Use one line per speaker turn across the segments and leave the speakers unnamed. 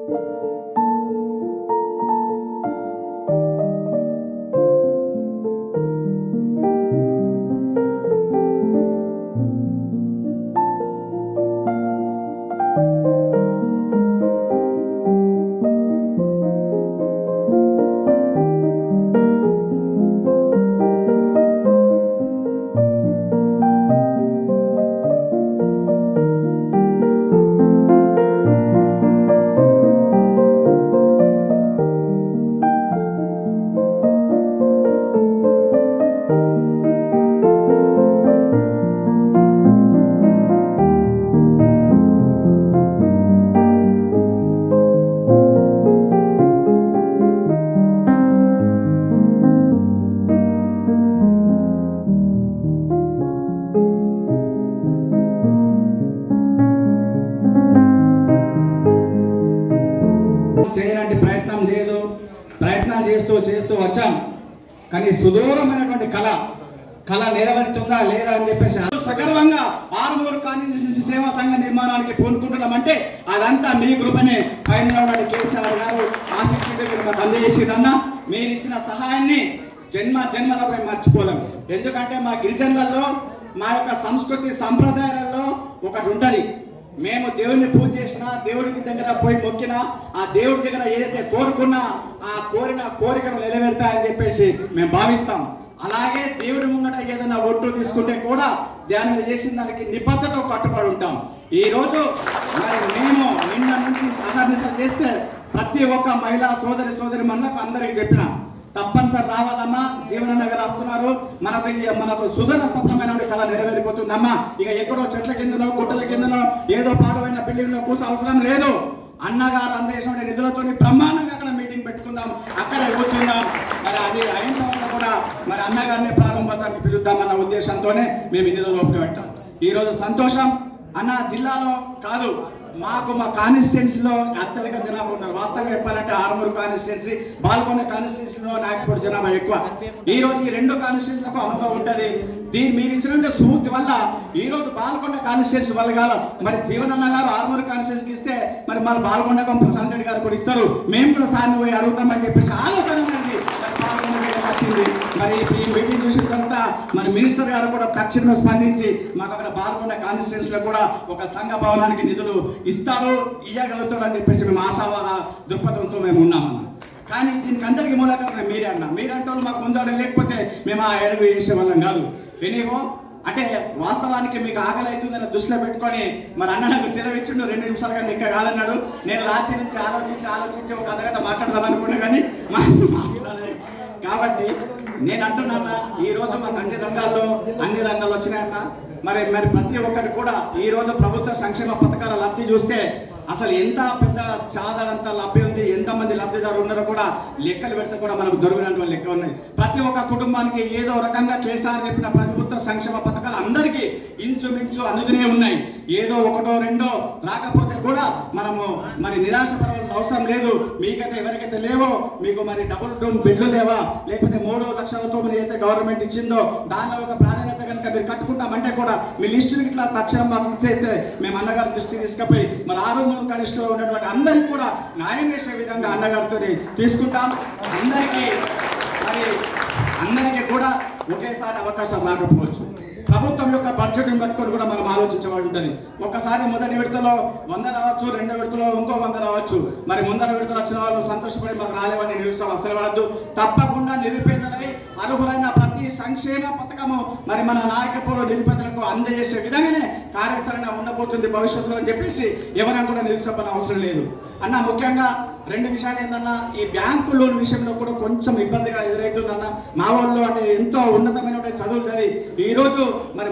చేయడానికి ప్రయత్నం చేయదు ప్రయత్నాలు చేస్తూ చేస్తూ వచ్చాం కానీ సుదూరమైనటువంటి కళ కళ నెరవేరుతుందా లేదా అని చెప్పేసి సగర్వంగా ఆరుమూరు కాన్స్టిట్యూన్సీ సేవా సంఘ నిర్మాణానికి పూనుకుంటున్నామంటే అదంతా మీ కృపనే పైన ఉన్నటువంటి కేసీఆర్ గారు ఆశించి మాకు అందజేసిందన్న మీరు ఇచ్చిన సహాయాన్ని జన్మ జన్మలపై మర్చిపోలేం ఎందుకంటే మా గిరిజనులలో మా యొక్క సంస్కృతి సంప్రదాయాలలో ఒకటి ఉంటది మేము దేవుడిని పూజ చేసినా దేవుడికి దగ్గర పోయి మొక్కినా ఆ దేవుడి దగ్గర ఏదైతే కోరుకున్నా ఆ కోరిన కోరికను నెరవేరుతాయని చెప్పేసి మేము భావిస్తాం అలాగే దేవుడి ముంగట ఏదైనా ఒట్టు తీసుకుంటే కూడా దాని మీద చేసిన దానికి నిబద్ధత కట్టుబడి ఉంటాం ఈ రోజు మరి మేము నిన్న నుంచి సహర్నిశలు చేస్తే ప్రతి ఒక్క మహిళా సోదరి సోదరి మనకు అందరికి చెప్పిన తప్పనిసరి రావాలమ్మా జీవన నగర్ వస్తున్నారు మనకు ఈ- మనకు సుధర సఫలమైన కళ నెరవేరిపోతుందమ్మా ఇక ఎక్కడో చెట్ల కిందనో గుట్టల కిందనో ఏదో పాడమైన బిల్డింగ్ లో కూర్చో అవసరం లేదు అన్నగారు అందేశం నిధులతో బ్రహ్మాండంగా అక్కడ మీటింగ్ పెట్టుకుందాం అక్కడే కూర్చుందాం మరి అది అయిన తర్వాత కూడా మరి అన్నగారిని ప్రారంభోత్సవానికి పిలుద్దామన్న ఉద్దేశంతోనే మేము ఇన్ని రోజులు ఓపిక పెట్టాం ఈ రోజు సంతోషం అన్న జిల్లాలో కాదు మాకు మా కాన్స్టిట్యున్సీలో అత్యధిక జనాభా ఉన్నారు వాస్తవంగా చెప్పాలంటే ఆరుమూరు కాన్స్టిట్యున్సీ బాల్కొండ కాన్స్టిట్యున్సీలో నాగపూర్ జనాభా ఎక్కువ ఈ రోజు ఈ రెండు కాన్స్టిట్యున్సీలకు అనుభవం ఉంటది దీని మీరు ఇచ్చినట్టు స్ఫూర్తి వల్ల ఈ రోజు బాల్కొండ కాన్స్టిట్యున్సీ వల్ల కాదు మరి జీవనన్న గారు ఆరుమూరు కాన్స్టిట్యున్సీకి ఇస్తే మరి మన బాల్కొండ ప్రశాంత్ రెడ్డి గారు కూడా ఇస్తారు మేము కూడా సార్ని పోయి అడుగుతామని చెప్పేసి ఆలోచన ఉన్నది మరి బాల్కొండ మీద వచ్చింది మరి ఈ మీటింగ్ చూసిన తర్వాత మరి మినిస్టర్ గారు కూడా తక్షణమే స్పందించి మాకు అక్కడ బాల్కొండ కాన్స్టిట్యున్సీ లో కూడా ఒక సంఘ భవనానికి నిధులు ఇస్తాడు ఇయ్యగలుగుతాడు అని చెప్పేసి మేము ఆశావాద దృక్పథంతో మేము ఉన్నామన్న కానీ దీనికి అందరికీ మూల కారణం మీరే అన్న మీరంటే వాళ్ళు మాకు ముందు అడుగు లేకపోతే మేము ఆ అడుగు వేసే వాళ్ళం కాదు ఎనీవో అంటే వాస్తవానికి మీకు ఆకలి అవుతుందని దృష్టిలో పెట్టుకొని మరి అన్న నాకు సెలవు ఇచ్చిండు రెండు నిమిషాలు కానీ ఇంకా కాదన్నాడు నేను రాత్రి నుంచి ఆలోచించి ఆలోచించి ఒక అర్ధగంట మాట్లాడదాం అనుకున్నా కానీ మా- మాట్లాడలేదు కాబట్టి నేను అంటున్నా ఈ రోజు మాకు అన్ని రంగాల్లో అన్ని రంగాలు వచ్చినాయన్న మరి మరి ప్రతి ఒక్కటి కూడా ఈ రోజు ప్రభుత్వ సంక్షేమ పథకాల లబ్ధి చూస్తే అసలు ఎంత పెద్ద చాదడంత లబ్ధి ఉంది ఎంతమంది లబ్ధిదారులు ఉన్నారో కూడా లెక్కలు పెడితే కూడా మనకు దొరికినటువంటి లెక్క ఉన్నాయి ప్రతి ఒక్క కుటుంబానికి ఏదో రకంగా కేసీఆర్ చెప్పిన ప్రభుత్వ సంక్షేమ పథకాలు అందరికీ ఇంచుమించు అందుతూనే ఉన్నాయి ఏదో ఒకటో రెండో రాకపోతే కూడా మనము మరి నిరాశపడవలసిన అవసరం లేదు మీకైతే ఎవరికైతే లేవో మీకు మరి డబుల్ రూమ్ బెడ్లు లేవా లేకపోతే మూడు లక్షలతో మీరు అయితే గవర్నమెంట్ ఇచ్చిందో దానిలో ఒక ప్రాధాన్యత కనుక మీరు కట్టుకుంటామంటే కూడా మీ లిస్టుని ఇట్లా తక్షణం మాకు ఇచ్చైతే మేము అన్నగారి దృష్టికి తీసుకుపోయి మరి ఆరు మూడు కనిష్టలో ఉన్నటువంటి అందరికీ కూడా న్యాయం చేసే విధంగా అన్నగారితో తీసుకుంటాం అందరికీ మరి అందరికీ కూడా ఒకేసారి అవకాశం రాకపోవచ్చు ప్రభుత్వం యొక్క బడ్జెట్ పట్టుకొని కూడా మనం ఆలోచించబడి ఉంటుంది ఒకసారి మొదటి విడతలో వంద రావచ్చు రెండో విడతలో ఇంకో వంద రావచ్చు మరి ముందర విడతలు వచ్చిన వాళ్ళు సంతోషపడి మాకు రాలేవని నిరుత్సాహం అసలు పడద్దు తప్పకుండా నిరుపేదలై అర్హులైన ప్రతి సంక్షేమ పథకము మరి మన నాయకత్వంలో నిరుపేదలకు అందజేసే విధంగానే కార్యాచరణ ఉండబోతుంది భవిష్యత్తులో అని చెప్పేసి ఎవరైనా కూడా నిరుత్సాహపడిన అవసరం లేదు అన్న ముఖ్యంగా రెండు విషయాలు ఏంటన్నా ఈ బ్యాంకు లోన్ విషయంలో కూడా కొంచెం ఇబ్బందిగా ఎదురవుతుందన్న మా వాళ్ళు అంటే ఎంతో ఉన్నతమైన చదువులు చదివి ఈ రోజు మరి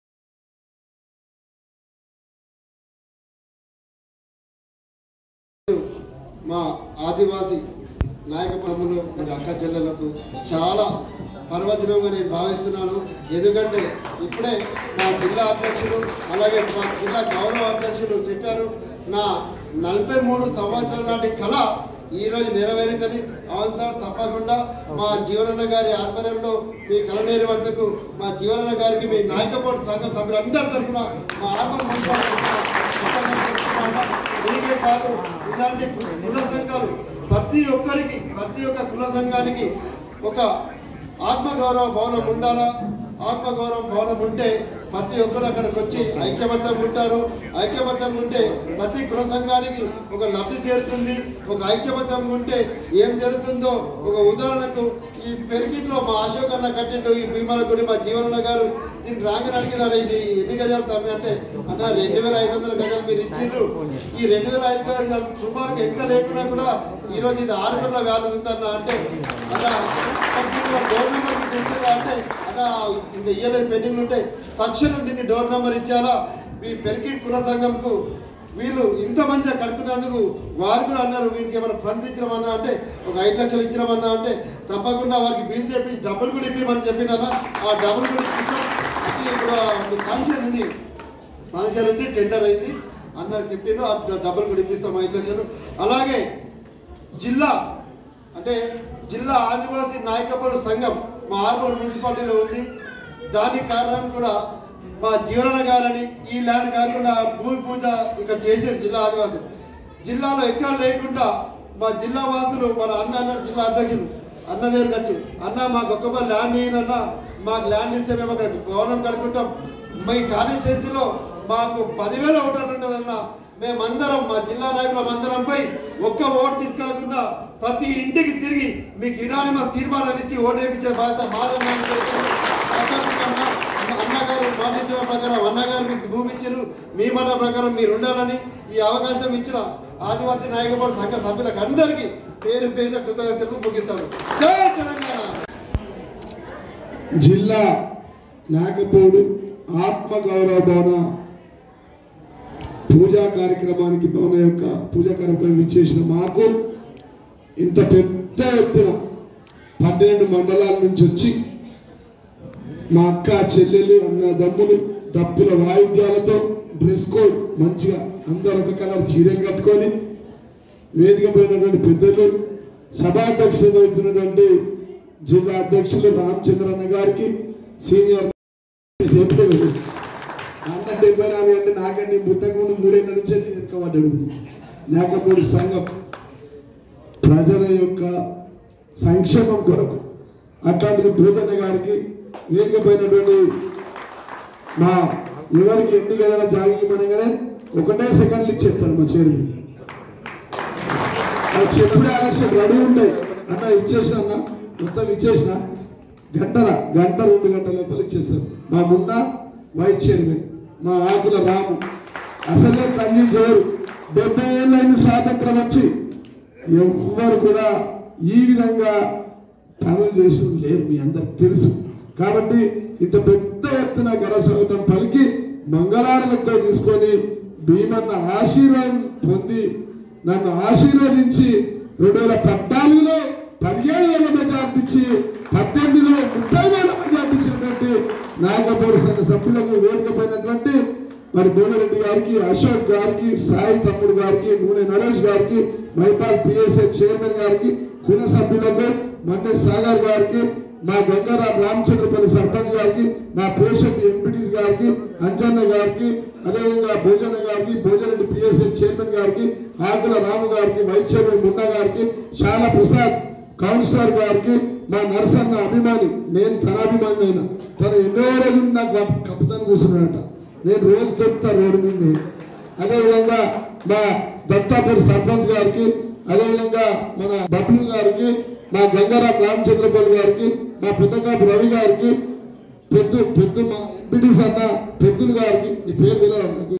మా ఆదివాసి నాయక ప్రములు మరి అక్క చెల్లెలకు చాలా పర్వదినంగా నేను భావిస్తున్నాను ఎందుకంటే ఇప్పుడే నా జిల్లా అధ్యక్షులు అలాగే మా జిల్లా గౌరవ అధ్యక్షులు చెప్పారు నా నలభై మూడు సంవత్సరాల నాటి కళ ఈ రోజు నెరవేరిందని అవంతా తప్పకుండా మా జీవనన్న గారి ఆధ్వర్యంలో మీ కలనేరు వద్దకు మా జీవనన్న గారికి మీ నాయకపోటు సంఘం సభ్యులందరి తరఫున మా ఆత్మ మీకే కాదు ఇలాంటి కుల సంఘాలు ప్రతి ఒక్కరికి ప్రతి ఒక్క కుల సంఘానికి ఒక ఆత్మగౌరవ భవనం ఉండాలా ఆత్మగౌరవ భవనం ఉంటే ప్రతి ఒక్కరు అక్కడికి వచ్చి ఐక్యమత్యం ఉంటారు ఐక్యమత్యం ఉంటే ప్రతి కుల సంఘానికి ఒక లబ్ధి చేరుతుంది ఒక ఐక్యమత్యం ఉంటే ఏం జరుగుతుందో ఒక ఉదాహరణకు ఈ పెరిగిట్లో మా అశోక్ అన్న కట్టిండు ఈ భీమల గుడి మా జీవనన్న గారు దీన్ని రాగానే అడిగినారు ఇది ఎన్ని గజాలు తమ్మి అంటే అన్న రెండు వేల ఐదు వందల గజాలు మీరు ఇచ్చిండ్రు ఈ రెండు వేల ఐదు గజాలు సుమారుగా ఎంత లేకున్నా కూడా ఈ రోజు ఇది ఆరు కోట్ల వ్యాధి ఉందన్న అంటే అలా డోర్ నెంబర్ తెలుస్తుందా అంటే అలా ఇంత ఇయ్యలేదు పెండింగ్ ఉంటే తక్షణం దీన్ని డోర్ నెంబర్ ఇచ్చారా మీ పెరిగి కుల సంఘంకు వీళ్ళు ఇంత మంచిగా కడుపునందుకు వారు కూడా అన్నారు వీరికి ఏమైనా ఫండ్స్ ఇచ్చినామన్నా అంటే ఒక ఐదు లక్షలు ఇచ్చినామన్నా అంటే తప్పకుండా వారికి బిల్ చెప్పి డబ్బులు కూడా ఇప్పిమని చెప్పినా ఆ డబ్బులు కూడా ఇప్పించాం అది ఇప్పుడు ఫంక్షన్ ఉంది ఫంక్షన్ ఉంది టెండర్ అయింది అన్న చెప్పిండు ఆ డబ్బులు కూడా ఇప్పిస్తాం ఐదు లక్షలు అలాగే జిల్లా అంటే జిల్లా ఆదివాసీ నాయకపడు సంఘం మా ఆర్మూర్ మున్సిపాలిటీలో ఉంది దానికి కారణం కూడా మా జీవన గారని ఈ ల్యాండ్ కాకుండా భూమి పూజ ఇక్కడ చేసారు జిల్లా ఆదివాసి జిల్లాలో ఎక్కడ లేకుండా మా జిల్లా వాసులు మన అన్న అన్న జిల్లా అధ్యక్షుడు అన్న దగ్గరికి వచ్చి అన్న మాకు ఒక్క ల్యాండ్ ఇయ్యనన్నా మాకు ల్యాండ్ ఇస్తే మేము అక్కడ భవనం కడుకుంటాం మీ కాన్స్టిట్యున్సీలో మాకు పదివేల ఓటర్లు ఉంటారన్న మేమందరం మా జిల్లా నాయకులం అందరం పోయి ఒక్క ఓటు తీసుకోకుండా ప్రతి ఇంటికి తిరిగి మీకు ఇనానిమస్ తీర్మానాలు ఇచ్చి ఓటు వేయించే బాధ్యత మాదన్న అన్నగారు మాటించిన ప్రకారం అన్నగారు మీకు భూమి ఇచ్చారు మీ మాట ప్రకారం మీరు ఉండాలని ఈ అవకాశం ఇచ్చిన ఆదివాసీ నాయకపడి సంఘ సభ్యులకు అందరికీ పేరు పేరున కృతజ్ఞతలు ముగిస్తాను జై తెలంగాణ
జిల్లా నాగపూడు ఆత్మగౌరవ భవన పూజా కార్యక్రమానికి భవన యొక్క పూజా కార్యక్రమం ఇచ్చేసిన మాకు ఇంత పెద్ద ఎత్తున పన్నెండు మండలాల నుంచి వచ్చి మా అక్క చెల్లెలు అన్న దమ్ములు దప్పుల వాయిద్యాలతో డ్రెస్ కోడ్ మంచిగా అందరు ఒక కలర్ చీరలు కట్టుకొని వేదిక పోయినటువంటి పెద్దలు సభాధ్యక్షులు వహిస్తున్నటువంటి జిల్లా అధ్యక్షులు రామచంద్రన్న గారికి సీనియర్ చెప్పలేదు అన్న డెబ్బై నాలుగు అంటే నాకంటే పుట్టక ముందు మూడేళ్ళ నుంచే నేను ఎక్కబడ్డాడు లేకపోతే సంఘం ప్రజల యొక్క సంక్షేమం కొరకు అట్లాంటిది భూజన్న గారికి వేయకపోయినటువంటి మా ఎవరికి ఎన్ని గదల జాగి మనగానే ఒకటే సెకండ్లు ఇచ్చేస్తాడు మా చైర్మన్ అది చెప్పుడే ఆలస్యం రెడీ ఉంటాయి అన్న ఇచ్చేసిన అన్న మొత్తం ఇచ్చేసిన గంటల గంట రెండు గంటల లోపల ఇచ్చేస్తారు మా మున్న వైస్ చైర్మన్ మా ఆకుల రాము అసలే కన్నీ చేయరు డెబ్బై ఏళ్ళైంది స్వాతంత్రం వచ్చి ఎవ్వరు కూడా ఈ విధంగా పనులు చేసి లేరు మీ అందరికి తెలుసు కాబట్టి ఇంత పెద్ద ఎత్తున ఘన స్వాగతం పలికి మంగళారలతో తీసుకొని భీమన్న ఆశీర్వాదం పొంది నన్ను ఆశీర్వదించి రెండు వేల పద్నాలుగులో పదిహేను వేల మెజార్టీ ఇచ్చి పద్దెనిమిదిలో ముప్పై వేల మెజార్టీ ఇచ్చినటువంటి నాయకపూడి సంఘ సభ్యులకు వేదికపోయినటువంటి మరి భోగిరెడ్డి గారికి అశోక్ గారికి సాయి తమ్ముడు గారికి నూనె నరేష్ గారికి మైపాల్ పిఎస్ఏ చైర్మన్ గారికి కుల సభ్యులకు మన్నె సాగర్ గారికి మా గంగారాం రామచంద్రపల్లి సర్పంచ్ గారికి మా పోషక్ ఎంపీటీస్ గారికి అంజన్న గారికి అదేవిధంగా భోజన గారికి భోజరెడ్డి పిఎస్ఏ చైర్మన్ గారికి ఆకుల రాము గారికి వైస్ చైర్మన్ మున్నా గారికి శాలా ప్రసాద్ కౌన్సిలర్ గారికి మా నరసన్న అభిమాని నేను తన అభిమాని అయినా తను ఎన్నో రోజులు నాకు కప్- కప్పుతాను కూర్చున్నాడట నేను రోజు చెప్తా రోడ్డు మీద అదేవిధంగా మా దత్తాపూర్ సర్పంచ్ గారికి అదేవిధంగా మన బబ్లు గారికి మా గంగారాం రామచంద్రపల్లి గారికి మా పెద్దకాపు రవి గారికి పెద్ద పెద్ద మా ఎంపీటీస్ అన్న పెద్దులు గారికి ఈ పేరు తెలియదు నాకు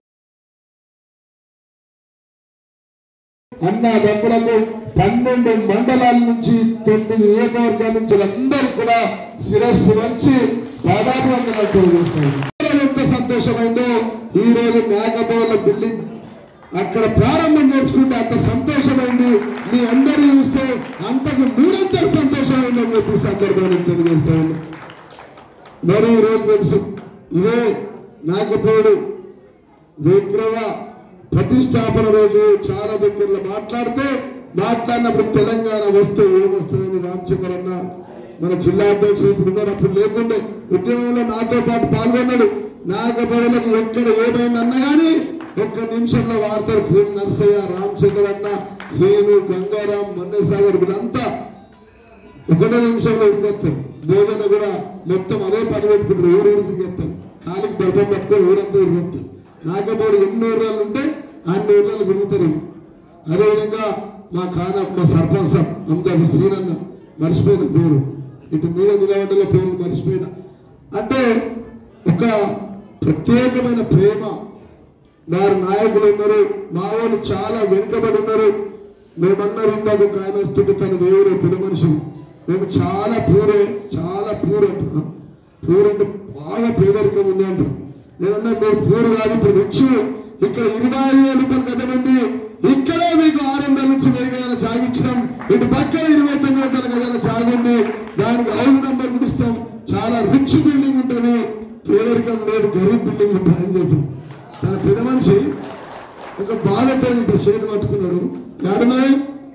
అన్న దమ్ములకు పన్నెండు మండలాల నుంచి తొమ్మిది నియోజకవర్గాల నుంచి అందరూ కూడా శిరస్సు వంచి దాదాపు వందనాలు తెలియజేస్తారు ఎంత సంతోషమైందో ఈ రోజు నాగబోల బిల్డింగ్ అక్కడ ప్రారంభం చేసుకుంటే అంత సంతోషమైంది మీ అందరూ చూస్తే అంతకు మూడంతలు సంతోషమైందని చెప్పి ఈ సందర్భాన్ని తెలియజేస్తాను మరి ఈ రోజు తెలుసు ఇదే నాగపోడు విగ్రహ ప్రతిష్టాపన రోజు చాలా దగ్గరలో మాట్లాడితే మాట్లాడినప్పుడు తెలంగాణ వస్తే ఏమొస్తుందని రామచంద్ర అన్న మన జిల్లా అధ్యక్షుడు ఇప్పుడు ఉన్నారు అప్పుడు లేకుండే ఉద్యమంలో నాతో పాటు పాల్గొన్నాడు నాగపడలకు ఎక్కడ ఏమైనా అన్నా కానీ ఒక్క నిమిషంలో వార్తలు పూర్ణ నరసయ్య రామచంద్ర అన్న శ్రీను గంగారాం మన్నేసాగర్ వీళ్ళంతా ఒకటే నిమిషంలో ఉరిగేస్తాం భోజన కూడా మొత్తం అదే పని పెట్టుకుంటారు ఊరు ఊరు తిరిగేస్తాం కాలికి దర్భం పట్టుకొని ఊరంతా తిరిగేస్తాం నాగపూడి ఎన్ని ఊర్లలో ఉంటే అన్ని ఊర్లలో తిరుగుతారు అదేవిధంగా మా కాన మా సర్పంచ్ సార్ అమ్దాబి శ్రీనన్న మర్చిపోయిన పేరు ఇటు మీద నిలబడ్డలో పేరు మర్చిపోయిన అంటే ఒక ప్రత్యేకమైన ప్రేమ వారు నాయకులు ఉన్నారు మా వాళ్ళు చాలా వెనుకబడి ఉన్నారు మేమన్నారు ఇందాక ఒక ఆయన వస్తుంటే తన దేవుడు పెద్ద మనిషి మేము చాలా పూరే చాలా పూర్ అంటున్నాం పూర్ అంటే బాగా పేదరికం ఉంది అంటారు నేనన్నా మీరు పూర్ కాదు ఇప్పుడు రిచ్ ఇక్కడ ఇరవై ఐదు వేల రూపాయలు గజం ఉంది ఇక్కడే మీకు ఆరు వందల నుంచి వెయ్యి గజాల జాగిచ్చినాం ఇటు పక్కన ఇరవై తొమ్మిది వందల గజాల జాగుంది దానికి ఐదు నంబర్ గుడిస్తాం చాలా రిచ్ బిల్డింగ్ ఉంటుంది పేదరికం లేదు గరీబ్ బిల్డింగ్ ఉంటుంది అని చెప్పి తన పెద్ద మనిషి ఒక బాధతో ఇంత చేతి పట్టుకున్నాడు ఏడమే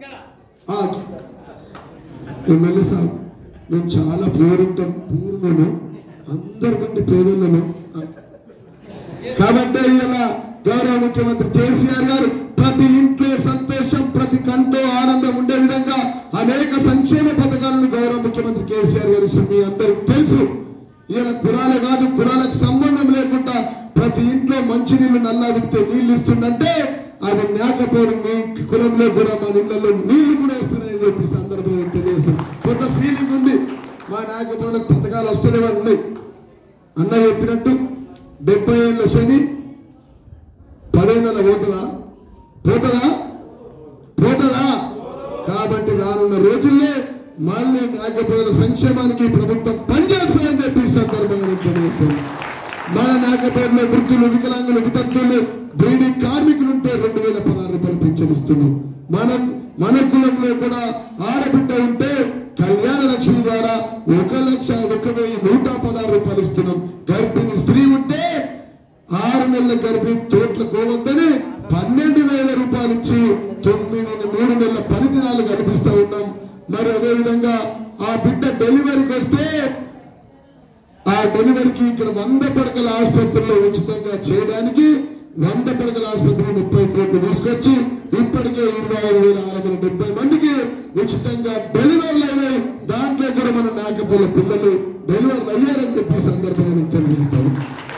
ఎమ్మెల్యే సాబ్ మేము చాలా పూరుంటాం పూర్ణము అందరికంటే పేదలను కాబట్టి ఇలా గౌరవ ముఖ్యమంత్రి కేసీఆర్ గారు ప్రతి ఇంట్లో సంతోషం ప్రతి కంటో ఆనందం ఉండే విధంగా అనేక సంక్షేమ పథకాలను గౌరవ ముఖ్యమంత్రి కేసీఆర్ గారు ఇస్తున్నారు. మీ అందరికి తెలుసు ఈయన కులాలే కాదు కులాలకు సంబంధం లేకుండా ప్రతి ఇంట్లో మంచినీళ్ళు నల్లాదిపితే నీళ్లు ఇస్తుందంటే అది మేకపోడు మీ కులంలో కూడా మన ఇళ్లలో నీళ్లు కూడా వస్తున్నాయని చెప్పి సందర్భంగా తెలియజేస్తాం కొంత ఫీలింగ్ ఉంది మా నాయకపోవడానికి పథకాలు వస్తలేవని ఉన్నాయి అన్న చెప్పినట్టు డెబ్బై ఏళ్ళ శని పదేళ్ళ పోతుందా పోతుందా పోతుందా కాబట్టి రానున్న రోజుల్లో మళ్ళీ నాగపల్లి సంక్షేమానికి ప్రభుత్వం పనిచేస్తుందని చెప్పి ఈ సందర్భంగా నేను తెలియజేస్తున్నాను. మన నాగపల్లిలో వృద్ధులు వికలాంగులు వితంతులు బీడీ కార్మికులు ఉంటే రెండు వేల పదహారు రూపాయలు పింఛన్ ఇస్తున్నాం మన మన కులంలో కూడా ఆడబిడ్డ ఉంటే కళ్యాణ లక్ష్మి ద్వారా ఒక లక్ష ఒక వెయ్యి నూట పదహారు రూపాయలు ఇస్తున్నాం గర్భిణీ స్త్రీ ఉంటే ఆరు నెలల గర్భిణీ తోట్ల కోవద్దని పన్నెండు వేల రూపాయలు ఇచ్చి తొమ్మిది మూడు నెలల పని దినాలు కల్పిస్తా ఉన్నాం మరి అదే విధంగా ఆ బిడ్డ డెలివరీకి వస్తే ఆ డెలివరీకి ఇక్కడ వంద పడకల ఆసుపత్రిలో ఉచితంగా చేయడానికి వంద పడకల ఆసుపత్రి ముప్పై కోట్లు తీసుకొచ్చి ఇప్పటికే ఇరవై ఐదు వేల ఆరు వందల డెబ్బై మందికి ఉచితంగా డెలివరీలు అయినాయి దాంట్లో కూడా మన నాకపోల పిల్లలు డెలివరీలు అయ్యారని చెప్పి ఈ సందర్భంగా నేను తెలియజేస్తాను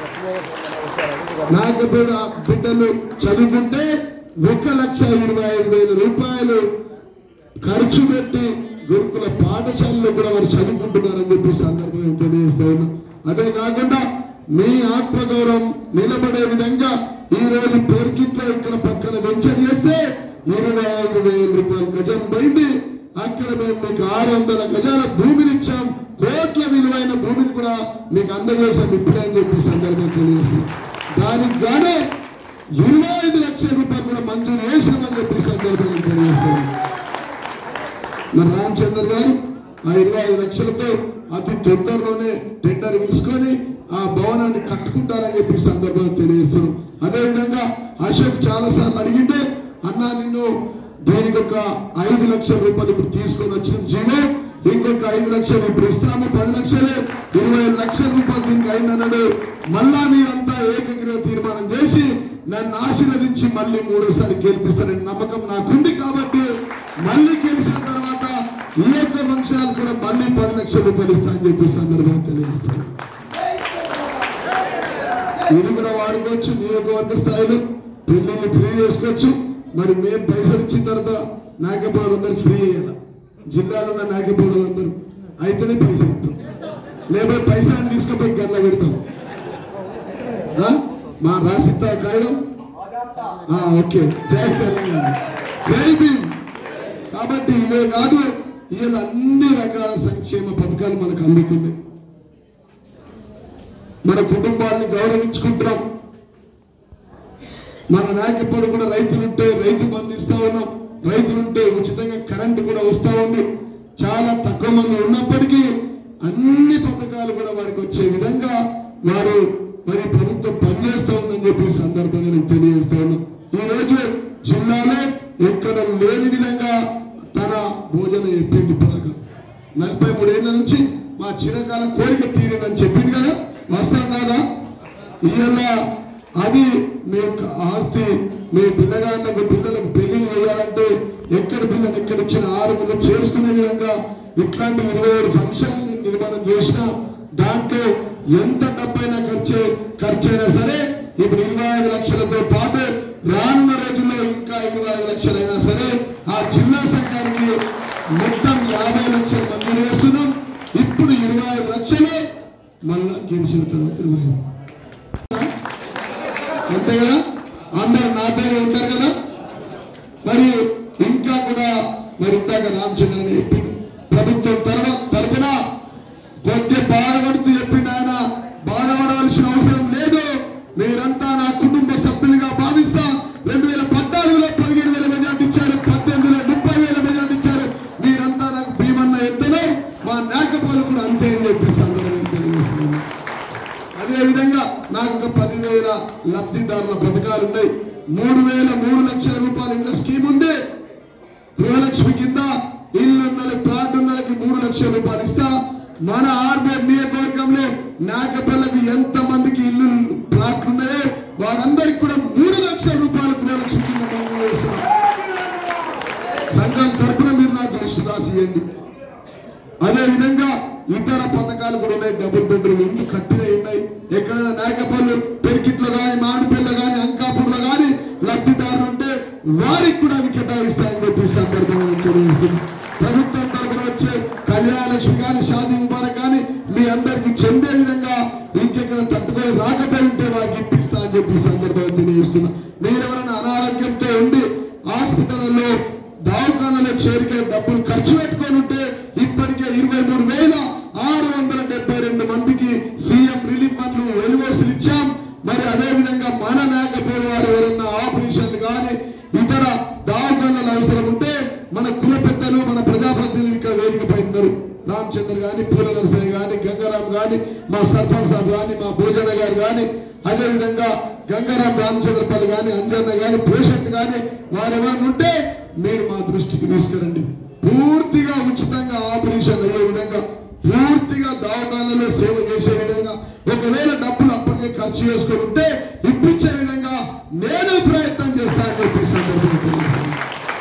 నాకపోల బిడ్డలు చదువుకుంటే ఒక లక్ష ఇరవై ఐదు వేల రూపాయలు ఖర్చు పెట్టి గురుకుల పాఠశాలలో కూడా వారు చదువుకుంటున్నారని చెప్పి ఈ సందర్భంగా తెలియజేస్తా ఉన్నా అదే కాకుండా మీ ఆత్మగౌరవం నిలబడే విధంగా ఈ రోజు పేరుకిట్లో ఇక్కడ పక్కన వెంచర్ చేస్తే ఇరవై ఐదు వేల రూపాయల గజం పోయింది అక్కడ మేము మీకు ఆరు వందల గజాల భూమిని ఇచ్చాం కోట్ల విలువైన భూమిని కూడా మీకు అందజేసాం ఇప్పుడే అని చెప్పి ఈ సందర్భంగా తెలియజేస్తాం దానికి గానే ఇరవై ఐదు లక్షల రూపాయలు కూడా మంజూరు చేసినామని చెప్పి ఈ సందర్భంగా తెలియజేస్తాం మరి రామచంద్ర గారు ఆ ఇరవై ఐదు లక్షలతో అతి తొందరలోనే టెండర్ పిలుచుకొని ఆ భవనాన్ని కట్టుకుంటారని చెప్పి ఈ సందర్భంగా తెలియజేస్తున్నాం అదేవిధంగా అశోక్ చాలా సార్లు అడిగింటే అన్నా నిన్ను దీనికి ఒక ఐదు లక్షల రూపాయలు ఇప్పుడు తీసుకొని వచ్చిన జీవో ఇంకొక ఐదు లక్షలు ఇప్పుడు ఇస్తాము పది లక్షలు ఇరవై ఐదు లక్షల రూపాయలు దీనికి అయిందన్నాడు మళ్ళా మీరంతా ఏకగ్రీవ తీర్మానం చేసి నన్ను ఆశీర్వదించి మళ్ళీ మూడోసారి గెలిపిస్తారని నమ్మకం నాకుంది కాబట్టి మళ్ళీ గెలిచిన తర్వాత ఈ యొక్క వంశాలు కూడా మళ్ళీ పది లక్షల రూపాయలు ఇస్తా అని చెప్పి ఈ సందర్భంగా తెలియజేస్తాను ఇది కూడా వాడుకోవచ్చు నియోజకవర్గ స్థాయిలో పెళ్లిళ్ళు ఫ్రీ చేసుకోవచ్చు మరి మేము పైసలు ఇచ్చిన తర్వాత నాయకపోవడందరికి ఫ్రీ చేయాలి జిల్లాలో ఉన్న నాయకపోవడందరూ అయితేనే పైసలు ఇస్తాం లేకపోతే పైసలు తీసుకుపోయి గల్ల పెడతాం ఆ? మా రాసిస్తా కాగితం ఆ, ఓకే జై తెలంగాణ జై భీమ్ కాబట్టి ఇవే కాదు ఇవాళ అన్ని రకాల సంక్షేమ పథకాలు మనకు అందుతున్నాయి మన కుటుంబాన్ని గౌరవించుకుంటున్నాం మన నాయకుడు కూడా రైతులుంటే రైతు బంధు ఇస్తా ఉన్నాం రైతులుంటే ఉచితంగా కరెంటు కూడా వస్తా ఉంది చాలా తక్కువ మంది ఉన్నప్పటికీ అన్ని పథకాలు కూడా వారికి వచ్చే విధంగా వారు మరి ప్రభుత్వం పనిచేస్తా ఉందని చెప్పి ఈ సందర్భంగా నేను తెలియజేస్తా ఉన్నాను ఈ రోజు జిల్లాలో ఎక్కడ లేని విధంగా చిరకాల కోరిక తీరిందని చెప్పింది కదా వస్తాం కదా ఇవాళ అది మీ యొక్క ఆస్తి మీ పిల్లగాళ్ళకు పిల్లలకు పెళ్లి చేయాలంటే ఎక్కడ పిల్లలు ఎక్కడ ఇచ్చిన ఆరుగురు చేసుకునే విధంగా ఇట్లాంటి ఇరవై ఏడు ఫంక్షన్ నిర్మాణం చేసినా దాంట్లో ఎంత డబ్బైనా ఖర్చు ఖర్చు అయినా సరే ఇప్పుడు ఇరవై ఐదు లక్షలతో పాటు రానున్న రోజుల్లో ఇంకా ఇరవై ఐదు లక్షలైనా సరే ఆ జిల్లా సంఘానికి మొత్తం యాభై లక్షలు మంజూరు చేస్తున్నాం ఇప్పుడు ఇరవై ఐదు లక్షలు మళ్ళా గెలిచిన తర్వాత ఇరవై ఐదు. అంతే కదా అందరు నాతోనే ఉంటారు కదా మరి ఇంకా కూడా మరి ఇందాక రామచంద్ర అని చెప్పిండు ప్రభుత్వం తర్వాత తరపున కొద్ది బాధపడుతూ చెప్పిండు ఆయన బాధపడవలసిన అవసరం లేదు మీరంతా నా కుటుంబ సభ్యులుగా భావిస్తా రెండు వేల పద్నాలుగులో పదిహేను వేల మెజార్టీ ఇచ్చారు పద్దెనిమిదిలో ముప్పై వేల మెజార్టీ ఇచ్చారు మీరంతా నాకు భీమన్న ఎంతనో మా నాయకపోలు కూడా అంతే అని చెప్పి సందర్భంగా తెలియజేస్తున్నాను అదే విధంగా నాకు ఒక పదివేల లబ్ధిదారుల పథకాలు ఉన్నాయి మూడు వేల మూడు లక్షల రూపాయల ఇంత స్కీమ్ ఉంది గృహలక్ష్మి కింద ఇల్లు ఉన్నలకి ప్లాట్ ఉన్నలకి మూడు లక్షల రూపాయలు ఇస్తా మన ఆర్బీఐ నియోజకవర్గంలో నాకపల్లకు ఎంత మందికి ఇల్లు ప్లాట్లు ఉన్నాయో వారందరికి కూడా మూడు లక్షల రూపాయలు గృహలక్ష్మి కింద మంజూరు చేస్తా. సంఘం తరపున మీరు నాకు లిస్టు రాసి ఇవ్వండి అదే విధంగా ఇతర పథకాలు కూడా ఉన్నాయి డబుల్ బెడ్రూమ్ ఇల్లు కట్టినవి ఉన్నాయి ఎక్కడైనా నాయకపల్లి పెరికిట్లో కానీ మామిడిపల్లిలో కానీ అంకాపూర్లో కానీ లబ్ధిదారులు ఉంటే వారికి కూడా అవి కేటాయిస్తాయని చెప్పి ఈ సందర్భంగా తెలియజేస్తున్నాం ప్రభుత్వం తరపున వచ్చే కళ్యాణ లక్ష్మి కానీ షాదీ ముబారక్ కానీ మీ అందరికి చెందే విధంగా ఇంకెక్కడ తట్టుకొని రాకపోయి ఉంటే వారికి ఇప్పిస్తా అని చెప్పి ఈ సందర్భంగా తెలియజేస్తున్నా మీరెవరైనా అనారోగ్యంతో ఉండి హాస్పిటల్లో దవాఖానలో చేరికే డబ్బులు ఖర్చు పెట్టుకొని ఉంటే ఇప్పటికే ఇరవై మూడు వేల ఆరు వందల డెబ్బై రెండు మందికి సీఎం రిలీఫ్ ఫండ్లు వెలువోసులు ఇచ్చాం మరి అదే విధంగా మన నాయకపోయిన వారు ఎవరన్నా ఆపరేషన్లు కానీ ఇతర దవాఖానాలు అవసరం ఉంటే మన కుల పెద్దలు మన ప్రజాప్రతినిధులు ఇక్కడ వేదికపై ఉన్నారు రామచంద్ర గాని పూల నరసయ్య గాని గంగారాం గాని మా సర్పంచ్ సాబ్ గాని మా భోజన గారు గాని అదే విధంగా గంగారాం రామచంద్రపల్లి గాని అంజన్న గాని పేషెంట్ గాని వారెవరైనా ఉంటే మీరు మా దృష్టికి తీసుకురండి పూర్తిగా ఉచితంగా ఆపరేషన్ అయ్యే విధంగా పూర్తిగా దవాఖానలో సేవ చేసే విధంగా ఒకవేళ డబ్బులు అప్పటికే ఖర్చు చేసుకొని ఉంటే ఇప్పించే విధంగా నేను ప్రయత్నం చేస్తానని చెప్పి సందర్భంగా తెలియజేస్తున్నాను.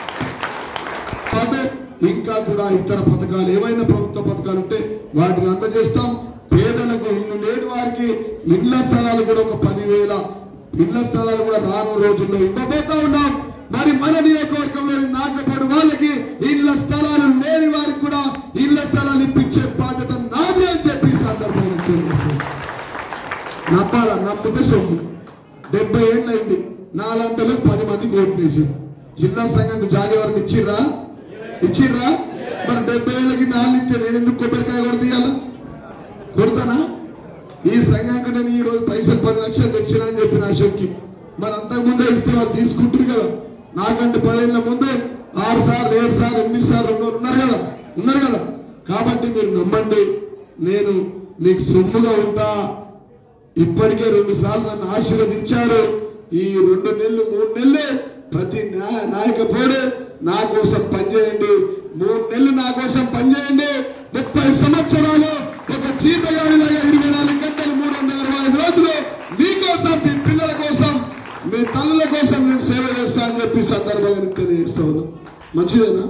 పాటు ఇంకా కూడా ఇతర పథకాలు ఏవైనా ప్రభుత్వ పథకాలు ఉంటే వాటిని అందజేస్తాం పేదలకు ఇల్లు లేని వారికి ఇళ్ల స్థలాలు కూడా ఒక పదివేల ఇళ్ల స్థలాలు కూడా రాను రోజుల్లో ఇవ్వబోతా ఉన్నాం మరి మన నియోజకవర్గంలోని నాగపడు వాళ్ళకి ఇళ్ల స్థలాలు లేని వారికి కూడా ఇళ్ల స్థలాలు ఇప్పించే బాధ్యత నాది అని చెప్పి ఈ సందర్భంగా తెలియజేస్తాను నమ్మాల నమ్మితే సొమ్ము డెబ్బై ఏళ్ళు అయింది నాలంటలకు పది మందికి ఓట్లు వేసి జిల్లా సంఘానికి జాలి ఎవరికి ఇచ్చిర్రా ఇచ్చిర్రా మరి డెబ్బై ఏళ్ళకి నాలుగు ఇస్తే నేను ఎందుకు కొబ్బరికాయ కొడతీయాలా కొడతానా ఈ సంఘానికి నేను ఈ రోజు పైసలు పది లక్షలు తెచ్చినా అని చెప్పిన అశోక్కి మరి అంతకు ముందే ఇస్తే వాళ్ళు తీసుకుంటారు కదా నాకంటే పదేళ్ళ ముందే ఆరు సార్లు ఏడు సార్లు ఎనిమిది సార్లు ఉన్నోళ్ళు ఉన్నారు కదా ఉన్నారు కదా కాబట్టి మీరు నమ్మండి నేను మీకు సొమ్ముగా ఉంటా ఇప్పటికే రెండు సార్లు నన్ను ఆశీర్వదించారు ఈ రెండు నెలలు మూడు నెలలు ప్రతి న్యాయ నాయక పోడు నా కోసం పనిచేయండి మూడు నెలలు నా కోసం పనిచేయండి ముప్పై సంవత్సరాలు ఒక జీతగాడిలాగా ఇరవై నాలుగు గంటలు మూడు వందల ఇరవై ఐదు రోజులు మీకోసం మీ పిల్లల కోసం మీ తల్లుల కోసం నేను సేవ చేస్తా అని చెప్పి సందర్భంగా నేను తెలియజేస్తా ఉన్నా మంచిదేనా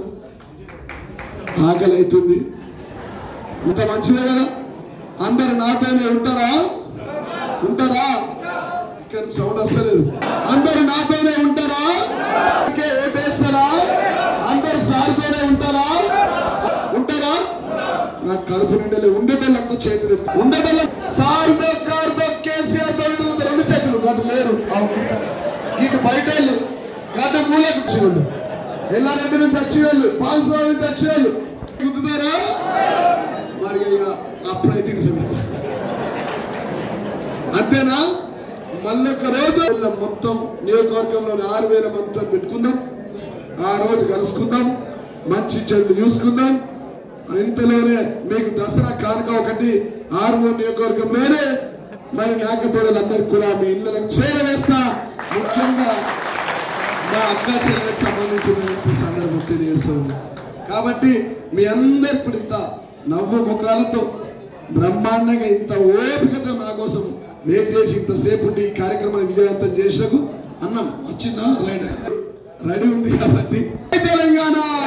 ఆకలి అవుతుంది ఇంత మంచిదే కదా అందరు నాతోనే ఉంటారా ఉంటారా ఇక్కడ సౌండ్ వస్తలేదు అందరు నాతోనే ఉంటారా ఓకే, ఓటేస్తారా అందరు సార్తోనే ఉంటారా ఉంటారా నాకు కడుపు నిండలే ఉండేటోళ్ళంతా చేతులు ఎత్తి. ఉండేటోళ్ళ సార్తో కారుతో కేసీఆర్ తో ఇటు రెండు చేతులు గటు లేరు ఇటు బయట వాళ్ళు గత మూలకు వచ్చినోళ్ళు ఎల్లారెడ్డి నుంచి వచ్చిన వాళ్ళు పాల్సరావు నుంచి వచ్చిన వాళ్ళు గుర్తుతారా మరి ఇక అప్పుడైతే ఇటు చెబుతా అంతేనా మళ్ళీ ఒక రోజు ఇలా మొత్తం నియోజకవర్గంలోని ఆరు వేల మందితో పెట్టుకుందాం ఆ రోజు కలుసుకుందాం మంచి చెడు చూసుకుందాం ఇంతలోనే మీకు దసరా కానుక ఒకటి ఆరుమూరు నియోజకవర్గంలోనే మరి నాకపోవడాలందరికీ కూడా మీ ఇళ్ళకి చేరవేస్తా ముఖ్యంగా మా అక్క చెల్లెలకు సంబంధించిన సందర్భం తెలియజేస్తుంది కాబట్టి మీ అందరి ఇప్పుడు ఇంత నవ్వు ముఖాలతో బ్రహ్మాండంగా ఇంత ఓపికతో నా కోసం వెయిట్ చేసి ఇంతసేపు ఉండి ఈ కార్యక్రమాన్ని విజయవంతం చేసినకు అన్నం వచ్చిందా రైట్ రెడీ ఉంది కాబట్టి జై తెలంగాణ